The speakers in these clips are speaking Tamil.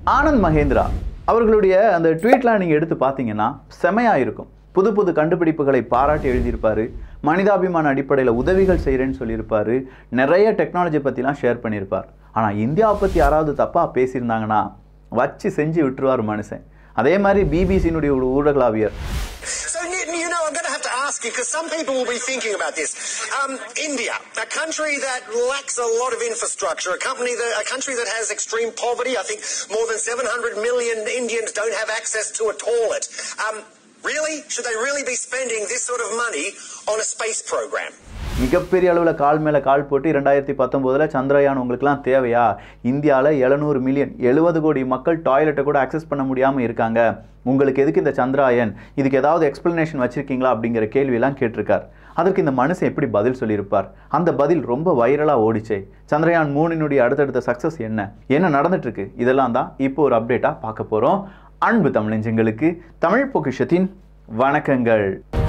ஆனந்த் மகேந்திரா அவர்களுடைய அந்த ட்வீட்லாம் நீங்கள் எடுத்து பார்த்தீங்கன்னா செமையாக இருக்கும் புது புது கண்டுபிடிப்புகளை பாராட்டி எழுதியிருப்பாரு மனிதாபிமான அடிப்படையில் உதவிகள் செய்கிறேன்னு சொல்லியிருப்பாரு நிறைய டெக்னாலஜி பற்றிலாம் ஷேர் பண்ணியிருப்பார் ஆனால் இந்தியாவை பற்றி யாராவது தப்பாக பேசியிருந்தாங்கன்னா வச்சு செஞ்சு விட்டுருவார் மனுஷன் அதே மாதிரி பிபிசியினுடைய ஒரு ஊடகலாவியர் So, you you know, I'm going to have to ask you because some people will be thinking about this. Um, India, a country that lacks a lot of infrastructure, a company that a country that has extreme poverty. I think more than 700 million Indians don't have access to a toilet. Um, really, should they really be spending this sort of money on a space program? மிகப்பெரிய அளவில் கால் மேலே கால் போட்டு இரண்டாயிரத்தி பத்தொம்போதில் சந்திரயான் உங்களுக்குலாம் தேவையா இந்தியாவில் எழுநூறு மில்லியன் எழுபது கோடி மக்கள் டாய்லெட்டை கூட அக்சஸ் பண்ண முடியாமல் இருக்காங்க உங்களுக்கு எதுக்கு இந்த சந்திராயன் இதுக்கு ஏதாவது எக்ஸ்பிளனேஷன் வச்சுருக்கீங்களா அப்படிங்கிற கேள்வியெல்லாம் கேட்டிருக்கார் அதற்கு இந்த மனுஷன் எப்படி பதில் சொல்லியிருப்பார் அந்த பதில் ரொம்ப வைரலாக ஓடிச்சே சந்திரயான் மூணினுடைய அடுத்தடுத்த சக்ஸஸ் என்ன என்ன நடந்துட்டு இருக்கு இதெல்லாம் தான் இப்போ ஒரு அப்டேட்டாக பார்க்க போகிறோம் அன்பு தமிழஞ்சங்களுக்கு தமிழ் பொக்கிஷத்தின் வணக்கங்கள்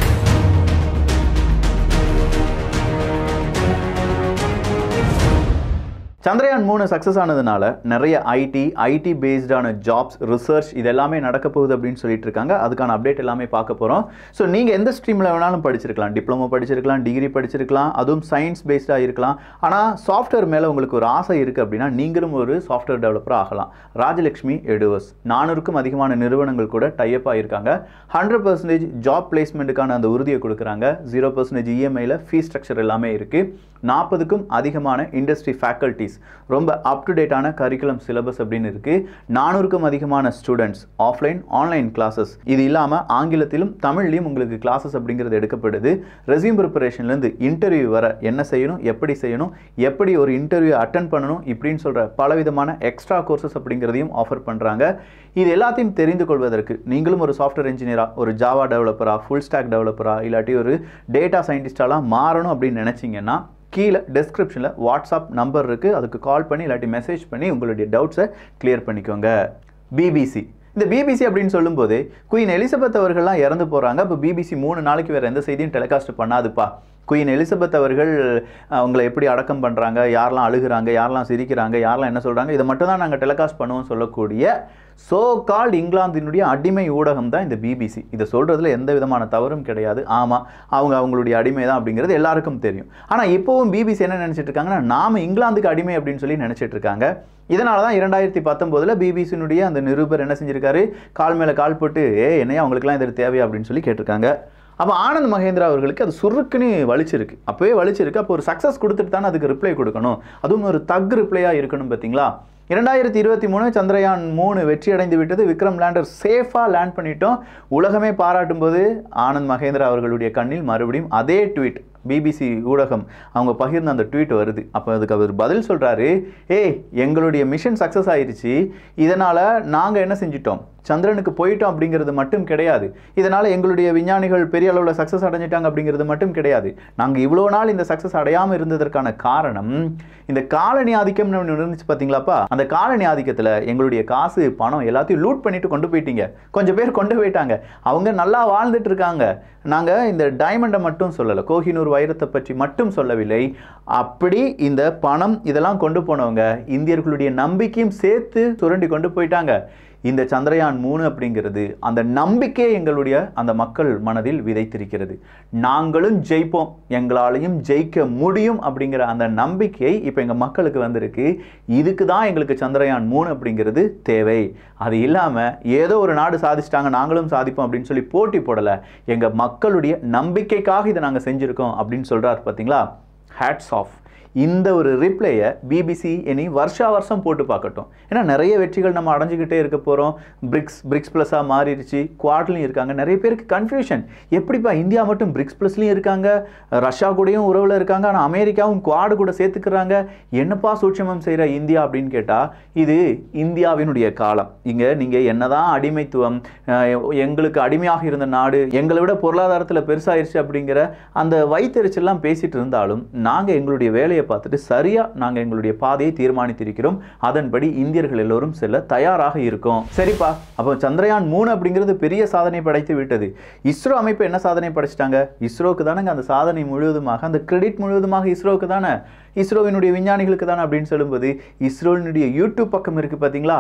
சந்திரயான் மூணு சக்ஸஸ் ஆனதுனால நிறைய ஐடி ஐடி பேஸ்டான ஜாப்ஸ் ரிசர்ச் இது எல்லாமே நடக்க போகுது அப்படின்னு சொல்லிட்டு இருக்காங்க அதுக்கான அப்டேட் எல்லாமே பார்க்க போகிறோம் ஸோ நீங்கள் எந்த ஸ்ட்ரீமில் வேணாலும் படிச்சிருக்கலாம் டிப்ளமோ படிச்சிருக்கலாம் டிகிரி படிச்சிருக்கலாம் அதுவும் சயின்ஸ் பேஸ்டாக இருக்கலாம் ஆனால் சாஃப்ட்வேர் மேலே உங்களுக்கு ஒரு ஆசை இருக்குது அப்படின்னா நீங்களும் ஒரு சாஃப்ட்வேர் டெவலப்பர் ஆகலாம் ராஜலக்ஷ்மி எடுவர்ஸ் நானூறுக்கும் அதிகமான நிறுவனங்கள் கூட டைப் ஆகியிருக்காங்க ஹண்ட்ரட் பர்சன்டேஜ் ஜாப் பிளேஸ்மெண்ட்டுக்கான அந்த உறுதியை கொடுக்குறாங்க ஜீரோ பர்சன்டேஜ் இஎம்ஐயில் ஃபீஸ் ஸ்ட்ரக்சர் எல்லாமே இருக்குது நாற்பதுக்கும் அதிகமான இண்டஸ்ட்ரி ஃபேக்கல்ட்டிஸ் ரொம்ப அப் டு டேட்டான கரிக்குலம் சிலபஸ் அப்படின்னு இருக்குது நானூறுக்கும் அதிகமான ஸ்டூடெண்ட்ஸ் ஆஃப்லைன் ஆன்லைன் கிளாஸஸ் இது இல்லாமல் ஆங்கிலத்திலும் தமிழ்லையும் உங்களுக்கு கிளாஸஸ் அப்படிங்கிறது எடுக்கப்படுது ரெசியூம் ப்ரிப்பரேஷன்லேருந்து இன்டர்வியூ வர என்ன செய்யணும் எப்படி செய்யணும் எப்படி ஒரு இன்டர்வியூ அட்டன் பண்ணணும் இப்படின்னு சொல்கிற பலவிதமான எக்ஸ்ட்ரா கோர்சஸ் அப்படிங்கிறதையும் ஆஃபர் பண்ணுறாங்க இது எல்லாத்தையும் தெரிந்து கொள்வதற்கு நீங்களும் ஒரு சாஃப்ட்வேர் இன்ஜினியராக ஒரு ஜாவா டெவலப்பரா ஃபுல் ஸ்டாக் டெவலப்பரா இல்லாட்டி ஒரு டேட்டா சயின்டிஸ்டாலாம் மாறணும் அப்படின்னு நினச்சிங்கன்னா கீழே டெஸ்கிரிப்ஷனில் வாட்ஸ்அப் நம்பர் இருக்குது அதுக்கு கால் பண்ணி இல்லாட்டி மெசேஜ் பண்ணி உங்களுடைய டவுட்ஸை கிளியர் பண்ணிக்கோங்க பிபிசி இந்த பிபிசி அப்படின்னு சொல்லும்போது குயின் எலிசபெத் அவர்கள்லாம் இறந்து போகிறாங்க அப்போ பிபிசி மூணு நாளைக்கு வேறு எந்த செய்தியும் டெலிகாஸ்ட் பண்ணாதுப்பா குயின் எலிசபெத் அவர்கள் அவங்கள எப்படி அடக்கம் பண்ணுறாங்க யாரெல்லாம் அழுகுறாங்க யாரெல்லாம் சிரிக்கிறாங்க யாரெல்லாம் என்ன சொல்கிறாங்க இதை மட்டும் தான் நாங்கள் டெலிகாஸ்ட் பண்ணுவோம் சொல்லக்கூடிய சோ கால்டு இங்கிலாந்தினுடைய அடிமை ஊடகம் தான் இந்த பிபிசி இதை சொல்கிறதுல எந்த விதமான தவறும் கிடையாது ஆமாம் அவங்க அவங்களுடைய அடிமை தான் அப்படிங்கிறது எல்லாருக்கும் தெரியும் ஆனால் இப்போவும் பிபிசி என்ன நினச்சிட்டு இருக்காங்கன்னா நாம இங்கிலாந்துக்கு அடிமை அப்படின்னு சொல்லி நினச்சிட்டு இருக்காங்க இதனால தான் இரண்டாயிரத்தி பத்தொம்போதில் பிபிசியினுடைய அந்த நிருபர் என்ன செஞ்சிருக்காரு கால் மேலே கால் போட்டு ஏ என்னையா அவங்களுக்குலாம் இது தேவையா அப்படின்னு சொல்லி கேட்டிருக்காங்க அப்போ ஆனந்த் மகேந்திரா அவர்களுக்கு அது சுருக்குன்னு வலிச்சிருக்கு அப்போவே வலிச்சிருக்கு அப்போ ஒரு சக்ஸஸ் கொடுத்துட்டு தானே அதுக்கு ரிப்ளை கொடுக்கணும் அதுவும் ஒரு தக் ரிப்ளையாக இருக்கணும் பார்த்தீங்களா இரண்டாயிரத்தி இருபத்தி மூணு சந்திரயான் மூணு வெற்றி அடைந்து விட்டது விக்ரம் லேண்டர் சேஃபாக லேண்ட் பண்ணிட்டோம் உலகமே பாராட்டும் போது ஆனந்த் மகேந்திரா அவர்களுடைய கண்ணில் மறுபடியும் அதே ட்வீட் பிபிசி ஊடகம் அவங்க பகிர்ந்த அந்த ட்வீட் வருது அப்போ அதுக்கு அவர் பதில் சொல்கிறாரு ஏய் எங்களுடைய மிஷன் சக்ஸஸ் ஆயிருச்சு இதனால் நாங்கள் என்ன செஞ்சிட்டோம் சந்திரனுக்கு போயிட்டோம் அப்படிங்கிறது மட்டும் கிடையாது இதனால் எங்களுடைய விஞ்ஞானிகள் பெரிய அளவில் சக்ஸஸ் அடைஞ்சிட்டாங்க அப்படிங்கிறது மட்டும் கிடையாது நாங்கள் இவ்வளோ நாள் இந்த சக்ஸஸ் அடையாமல் இருந்ததற்கான காரணம் இந்த காலனி ஆதிக்கம்னு ஒன்று இருந்துச்சு பார்த்தீங்களாப்பா அந்த காலனி ஆதிக்கத்தில் எங்களுடைய காசு பணம் எல்லாத்தையும் லூட் பண்ணிட்டு கொண்டு போயிட்டீங்க கொஞ்சம் பேர் கொண்டு போயிட்டாங்க அவங்க நல்லா வாழ்ந்துட்டு இருக்காங்க நாங்கள் இந்த டைமண்டை மட்டும் சொல்லலை கோஹினூர் வைரத்தை பற்றி மட்டும் சொல்லவில்லை அப்படி இந்த பணம் இதெல்லாம் கொண்டு போனவங்க இந்தியர்களுடைய நம்பிக்கையும் சேர்த்து சுரண்டி கொண்டு போயிட்டாங்க இந்த சந்திரயான் மூணு அப்படிங்கிறது அந்த நம்பிக்கையை எங்களுடைய அந்த மக்கள் மனதில் விதைத்திருக்கிறது நாங்களும் ஜெயிப்போம் எங்களாலையும் ஜெயிக்க முடியும் அப்படிங்கிற அந்த நம்பிக்கை இப்போ எங்கள் மக்களுக்கு வந்திருக்கு இதுக்கு தான் எங்களுக்கு சந்திரயான் மூணு அப்படிங்கிறது தேவை அது இல்லாமல் ஏதோ ஒரு நாடு சாதிச்சிட்டாங்க நாங்களும் சாதிப்போம் அப்படின்னு சொல்லி போட்டி போடலை எங்கள் மக்களுடைய நம்பிக்கைக்காக இதை நாங்கள் செஞ்சுருக்கோம் அப்படின்னு சொல்கிறார் பார்த்தீங்களா ஹேட்ஸ் ஆஃப் இந்த ஒரு ரிப்ளையை பிபிசி இனி வருஷா வருஷம் போட்டு பார்க்கட்டும் ஏன்னா நிறைய வெற்றிகள் நம்ம அடைஞ்சிக்கிட்டே இருக்க போகிறோம் பிரிக்ஸ் பிரிக்ஸ் ப்ளஸ்ஸாக மாறிடுச்சு குவாட்லையும் இருக்காங்க நிறைய பேருக்கு கன்ஃபியூஷன் எப்படிப்பா இந்தியா மட்டும் பிரிக்ஸ் ப்ளஸ்லையும் இருக்காங்க ரஷ்யா கூடயும் உறவில் இருக்காங்க ஆனால் அமெரிக்காவும் குவாடு கூட சேர்த்துக்கிறாங்க என்னப்பா சூட்சமம் செய்கிற இந்தியா அப்படின்னு கேட்டால் இது இந்தியாவினுடைய காலம் இங்கே நீங்கள் என்னதான் அடிமைத்துவம் அஹ், எங்களுக்கு அடிமையாக இருந்த நாடு எங்களை விட பொருளாதாரத்தில் பெருசாயிருச்சு அப்படிங்கிற அந்த வைத்தறிச்செல்லாம் பேசிட்டு இருந்தாலும் நாங்கள் எங்களுடைய வேலையை பார்த்துட்டு சரியாக நாங்கள் எங்களுடைய பாதையை தீர்மானித்திருக்கிறோம் அதன்படி இந்தியர்கள் எல்லோரும் செல்ல தயாராக இருக்கோம் சரிப்பா அப்போ சந்திரயான் மூணு அப்படிங்கிறது பெரிய சாதனை படைத்து விட்டது இஸ்ரோ அமைப்பு என்ன சாதனை படைச்சிட்டாங்க இஸ்ரோக்கு தானேங்க அந்த சாதனை முழுவதுமாக அந்த கிரெடிட் முழுவதுமாக இஸ்ரோக்கு தானே இஸ்ரோவினுடைய விஞ்ஞானிகளுக்கு தானே அப்படின்னு சொல்லும்போது இஸ்ரோவினுடைய யூடியூப் பக்கம் இருக்குது பார்த்தீங்களா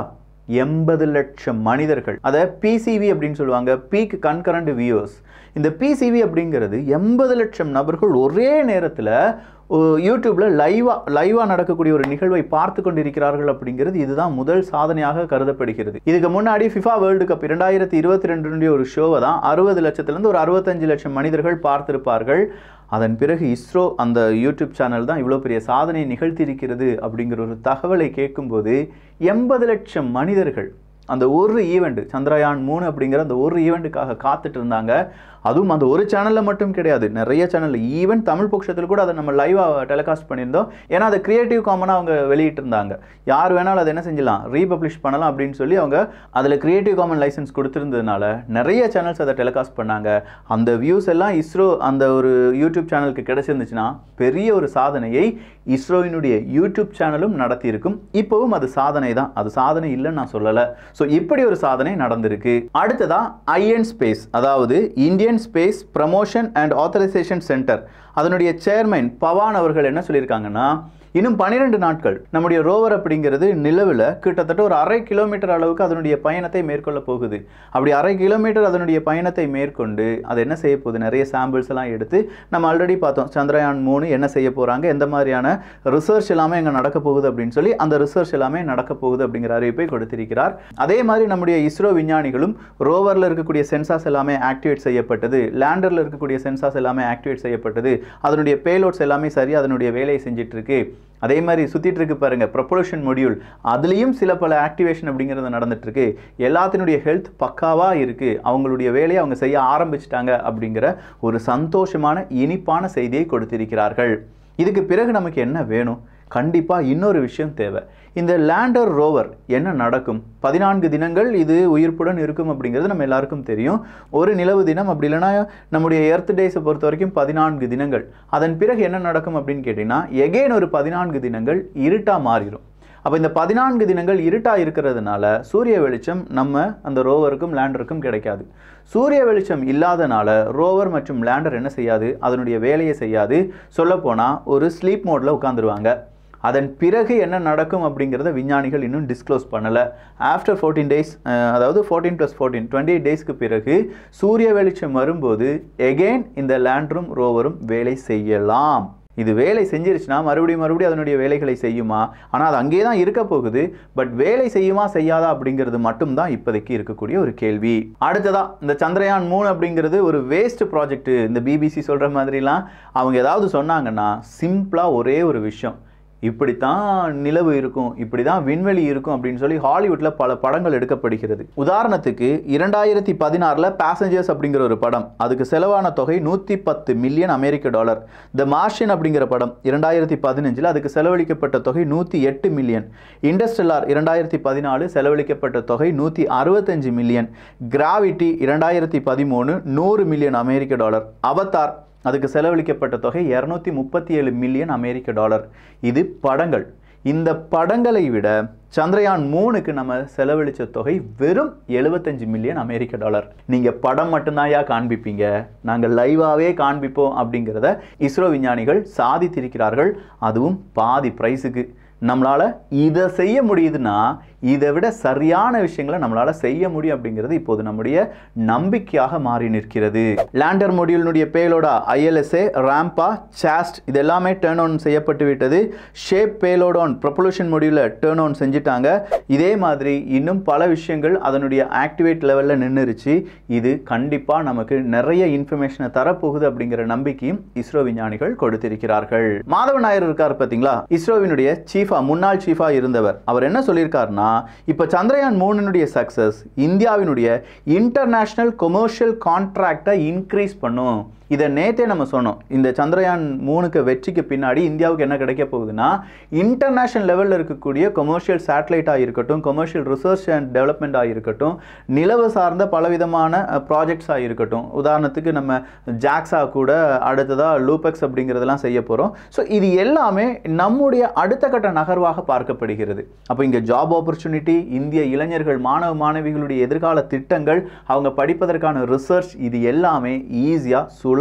எண்பது லட்சம் மனிதர்கள் அதை பிசிவி அப்படின்னு சொல்லுவாங்க பீக் கன்கரண்ட் வியூவர்ஸ் இந்த பிசிவி அப்படிங்கிறது எண்பது லட்சம் நபர்கள் ஒரே நேரத்தில் யூடியூப்ல லைவா லைவா நடக்கக்கூடிய ஒரு நிகழ்வை பார்த்து கொண்டிருக்கிறார்கள் அப்படிங்கிறது இதுதான் முதல் சாதனையாக கருதப்படுகிறது இதுக்கு முன்னாடி ஃபிஃபா வேர்ல்டு கப் இரண்டாயிரத்தி இருபத்தி ரெண்டு ஒரு ஷோவை தான் அறுபது லட்சத்திலிருந்து ஒரு அறுபத்தஞ்சு லட்சம் மனிதர்கள் பார்த்திருப்பார்கள் அதன் பிறகு இஸ்ரோ அந்த யூடியூப் சேனல் தான் இவ்வளோ பெரிய சாதனை நிகழ்த்தியிருக்கிறது அப்படிங்கிற ஒரு தகவலை கேட்கும்போது எண்பது லட்சம் மனிதர்கள் அந்த ஒரு ஈவெண்ட் சந்திரயான் மூணு அப்படிங்கிற அந்த ஒரு ஈவெண்ட்டுக்காக காத்துட்டு இருந்தாங்க அதுவும் அந்த ஒரு சேனலில் மட்டும் கிடையாது நிறைய சேனலில் ஈவன் தமிழ் பட்சத்தில் கூட அதை நம்ம லைவாக டெலிகாஸ்ட் பண்ணியிருந்தோம் ஏன்னா அதை கிரியேட்டிவ் காமனாக அவங்க வெளியிட்டிருந்தாங்க யார் வேணாலும் அதை என்ன செஞ்சலாம் ரீபப்ளிஷ் பண்ணலாம் அப்படின்னு சொல்லி அவங்க அதில் கிரியேட்டிவ் காமன் லைசன்ஸ் கொடுத்துருந்ததுனால நிறைய சேனல்ஸ் அதை டெலிகாஸ்ட் பண்ணாங்க அந்த வியூஸ் எல்லாம் இஸ்ரோ அந்த ஒரு யூடியூப் சேனலுக்கு கிடைச்சிருந்துச்சுன்னா பெரிய ஒரு சாதனையை இஸ்ரோவினுடைய யூடியூப் சேனலும் நடத்தியிருக்கும் இப்போவும் அது சாதனை தான் அது சாதனை இல்லைன்னு நான் சொல்லலை ஸோ இப்படி ஒரு சாதனை நடந்திருக்கு அடுத்ததா ஐஎன் ஸ்பேஸ் அதாவது Indian space promotion and authorization centre அதனுடைய சேர்மன் பவான் அவர்கள் என்ன சொல்லியிருக்காங்கன்னா இன்னும் பன்னிரெண்டு நாட்கள் நம்முடைய ரோவர் அப்படிங்கிறது நிலவில் கிட்டத்தட்ட ஒரு அரை கிலோமீட்டர் அளவுக்கு அதனுடைய பயணத்தை மேற்கொள்ள போகுது அப்படி அரை கிலோமீட்டர் அதனுடைய பயணத்தை மேற்கொண்டு அது என்ன செய்ய போகுது நிறைய சாம்பிள்ஸ் எல்லாம் எடுத்து நம்ம ஆல்ரெடி பார்த்தோம் சந்திரயான் மூணு என்ன செய்ய போகிறாங்க எந்த மாதிரியான ரிசர்ச் எல்லாமே இங்கே நடக்க போகுது அப்படின்னு சொல்லி அந்த ரிசர்ச் எல்லாமே நடக்க போகுது அப்படிங்கிற அறிவிப்பை கொடுத்திருக்கிறார் அதே மாதிரி நம்முடைய இஸ்ரோ விஞ்ஞானிகளும் ரோவரில் இருக்கக்கூடிய சென்சார்ஸ் எல்லாமே ஆக்டிவேட் செய்யப்பட்டது லேண்டரில் இருக்கக்கூடிய சென்சார்ஸ் எல்லாமே ஆக்டிவேட் செய்யப்பட்டது அதனுடைய பேலோட்ஸ் எல்லாமே சரி அதனுடைய வேலையை செஞ்சுட்டு இருக்கு அதே மாதிரி சுத்திட்டு இருக்கு பாருங்க ப்ரொபல்ஷன் மொடியூல் அதுலேயும் சில பல ஆக்டிவேஷன் அப்படிங்கிறது நடந்துட்டு இருக்கு எல்லாத்தினுடைய ஹெல்த் பக்காவா இருக்கு அவங்களுடைய வேலையை அவங்க செய்ய ஆரம்பிச்சிட்டாங்க அப்படிங்கிற ஒரு சந்தோஷமான இனிப்பான செய்தியை கொடுத்திருக்கிறார்கள் இதுக்கு பிறகு நமக்கு என்ன வேணும் கண்டிப்பாக இன்னொரு விஷயம் தேவை இந்த லேண்டர் ரோவர் என்ன நடக்கும் பதினான்கு தினங்கள் இது உயிர்ப்புடன் இருக்கும் அப்படிங்கிறது நம்ம எல்லாருக்கும் தெரியும் ஒரு நிலவு தினம் அப்படி இல்லைன்னா நம்முடைய எர்த் டேஸை பொறுத்த வரைக்கும் பதினான்கு தினங்கள் அதன் பிறகு என்ன நடக்கும் அப்படின்னு கேட்டிங்கன்னா எகெயின் ஒரு பதினான்கு தினங்கள் இருட்டாக மாறிடும் அப்போ இந்த பதினான்கு தினங்கள் இருட்டாக இருக்கிறதுனால சூரிய வெளிச்சம் நம்ம அந்த ரோவருக்கும் லேண்டருக்கும் கிடைக்காது சூரிய வெளிச்சம் இல்லாதனால ரோவர் மற்றும் லேண்டர் என்ன செய்யாது அதனுடைய வேலையை செய்யாது சொல்லப்போனால் ஒரு ஸ்லீப் மோடில் உட்காந்துருவாங்க அதன் பிறகு என்ன நடக்கும் அப்படிங்கிறத விஞ்ஞானிகள் இன்னும் டிஸ்க்ளோஸ் பண்ணலை ஆஃப்டர் ஃபோர்டீன் டேஸ் அதாவது ஃபோர்டீன் ப்ளஸ் ஃபோர்டீன் டுவெண்ட்டி டேஸ்க்கு பிறகு சூரிய வெளிச்சம் வரும்போது எகெயின் இந்த லேண்டரும் ரோவரும் வேலை செய்யலாம் இது வேலை செஞ்சிருச்சுன்னா மறுபடியும் மறுபடியும் அதனுடைய வேலைகளை செய்யுமா ஆனால் அது அங்கேயே தான் இருக்க போகுது பட் வேலை செய்யுமா செய்யாதா அப்படிங்கிறது மட்டும்தான் இப்போதைக்கு இருக்கக்கூடிய ஒரு கேள்வி அடுத்ததா இந்த சந்திரயான் மூணு அப்படிங்கிறது ஒரு வேஸ்ட் ப்ராஜெக்ட் இந்த பிபிசி சொல்கிற மாதிரிலாம் அவங்க ஏதாவது சொன்னாங்கன்னா சிம்பிளாக ஒரே ஒரு விஷயம் இப்படித்தான் நிலவு இருக்கும் இப்படி தான் விண்வெளி இருக்கும் அப்படின்னு சொல்லி ஹாலிவுட்ல பல படங்கள் எடுக்கப்படுகிறது உதாரணத்துக்கு இரண்டாயிரத்தி பதினாறில் பேசஞ்சர்ஸ் அப்படிங்கிற ஒரு படம் அதுக்கு செலவான தொகை நூற்றி பத்து மில்லியன் அமெரிக்க டாலர் த மார்ஷன் அப்படிங்கிற படம் இரண்டாயிரத்தி பதினஞ்சில் அதுக்கு செலவழிக்கப்பட்ட தொகை நூற்றி எட்டு மில்லியன் இண்டஸ்ட்ரிலார் இரண்டாயிரத்தி பதினாலு செலவழிக்கப்பட்ட தொகை நூற்றி அறுபத்தஞ்சு மில்லியன் கிராவிட்டி இரண்டாயிரத்தி பதிமூணு நூறு மில்லியன் அமெரிக்க டாலர் அவதார் அதுக்கு செலவழிக்கப்பட்ட தொகை இரநூத்தி முப்பத்தி ஏழு மில்லியன் அமெரிக்க டாலர் இது படங்கள் இந்த படங்களை விட சந்திரயான் மூணுக்கு நம்ம செலவழித்த தொகை வெறும் எழுபத்தஞ்சு மில்லியன் அமெரிக்க டாலர் நீங்கள் படம் மட்டும்தான் யா காண்பிப்பீங்க நாங்கள் லைவாகவே காண்பிப்போம் அப்படிங்கிறத இஸ்ரோ விஞ்ஞானிகள் சாதித்திருக்கிறார்கள் அதுவும் பாதி ப்ரைஸுக்கு நம்மளால் இதை செய்ய முடியுதுன்னா இதை விட சரியான விஷயங்களை நம்மளால் செய்ய முடியும் அப்படிங்கிறது இப்போது நம்முடைய நம்பிக்கையாக மாறி நிற்கிறது லேண்டர் மொடியூலினுடைய பேலோடா ஐஎல்எஸ்ஏ ரேம்பா சாஸ்ட் இது எல்லாமே டேர்ன் ஆன் செய்யப்பட்டு விட்டது ஷேப் பேலோட் ஆன் ப்ரொபல்யூஷன் மொடியூலை டேர்ன் ஆன் செஞ்சுட்டாங்க இதே மாதிரி இன்னும் பல விஷயங்கள் அதனுடைய ஆக்டிவேட் லெவலில் நின்றுருச்சு இது கண்டிப்பாக நமக்கு நிறைய இன்ஃபர்மேஷனை தரப்போகுது அப்படிங்கிற நம்பிக்கையும் இஸ்ரோ விஞ்ஞானிகள் கொடுத்திருக்கிறார்கள் மாதவன் நாயர் இருக்கார் பார்த்தீங்களா இஸ்ரோவினுடைய சீஃபா முன்னாள் சீஃபா இருந்தவர் அவர் என்ன சொல்லியிருக்காருன்னா இப்போ சந்திரயான் மூணுனுடைய சக்சஸ் இந்தியாவினுடைய இன்டர்நேஷனல் கொமர்ஷியல் கான்ட்ராக்டை இன்க்ரீஸ் பண்ணும் இதை நேத்தே நம்ம சொன்னோம் இந்த சந்திரயான் மூணுக்கு வெற்றிக்கு பின்னாடி இந்தியாவுக்கு என்ன கிடைக்க போகுதுன்னா இன்டர்நேஷனல் லெவலில் இருக்கக்கூடிய கொமர்ஷியல் சேட்டலைட்டாக இருக்கட்டும் கொமர்ஷியல் ரிசர்ச் அண்ட் டெவலப்மெண்ட்டாக இருக்கட்டும் நிலவு சார்ந்த பலவிதமான ப்ராஜெக்ட்ஸாக இருக்கட்டும் உதாரணத்துக்கு நம்ம ஜாக்ஸா கூட அடுத்ததாக லூபெக்ஸ் அப்படிங்கிறதெல்லாம் செய்ய போகிறோம் ஸோ இது எல்லாமே நம்முடைய அடுத்த கட்ட நகர்வாக பார்க்கப்படுகிறது அப்போ இங்கே ஜாப் ஆப்பர்ச்சுனிட்டி இந்திய இளைஞர்கள் மாணவ மாணவிகளுடைய எதிர்கால திட்டங்கள் அவங்க படிப்பதற்கான ரிசர்ச் இது எல்லாமே ஈஸியாக சுலப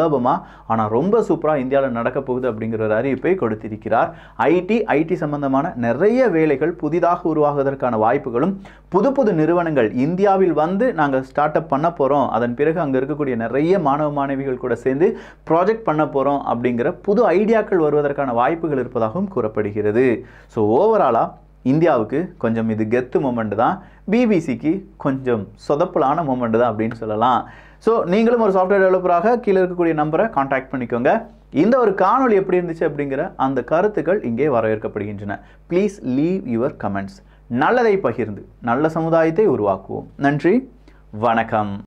சுலபமாக ஆனால் ரொம்ப சூப்பராக இந்தியாவில் நடக்க போகுது அப்படிங்கிற ஒரு அறிவிப்பை கொடுத்திருக்கிறார் ஐடி ஐடி சம்பந்தமான நிறைய வேலைகள் புதிதாக உருவாகுவதற்கான வாய்ப்புகளும் புது புது நிறுவனங்கள் இந்தியாவில் வந்து நாங்கள் ஸ்டார்ட் அப் பண்ண போகிறோம் அதன் பிறகு அங்கே இருக்கக்கூடிய நிறைய மாணவ மாணவிகள் கூட சேர்ந்து ப்ராஜெக்ட் பண்ண போகிறோம் அப்படிங்கிற புது ஐடியாக்கள் வருவதற்கான வாய்ப்புகள் இருப்பதாகவும் கூறப்படுகிறது ஸோ ஓவராலாக இந்தியாவுக்கு கொஞ்சம் இது கெத்து மூமெண்ட் தான் பிபிசிக்கு கொஞ்சம் சொதப்பலான மூமெண்ட் தான் அப்படின்னு சொல்லலாம் ஸோ நீங்களும் ஒரு சாஃப்ட்வேர் டெவலப்பராக கீழே இருக்கக்கூடிய நம்பரை காண்டாக்ட் பண்ணிக்கோங்க இந்த ஒரு காணொளி எப்படி இருந்துச்சு அப்படிங்கிற அந்த கருத்துக்கள் இங்கே வரவேற்கப்படுகின்றன ப்ளீஸ் லீவ் யுவர் கமெண்ட்ஸ் நல்லதை பகிர்ந்து நல்ல சமுதாயத்தை உருவாக்குவோம் நன்றி வணக்கம்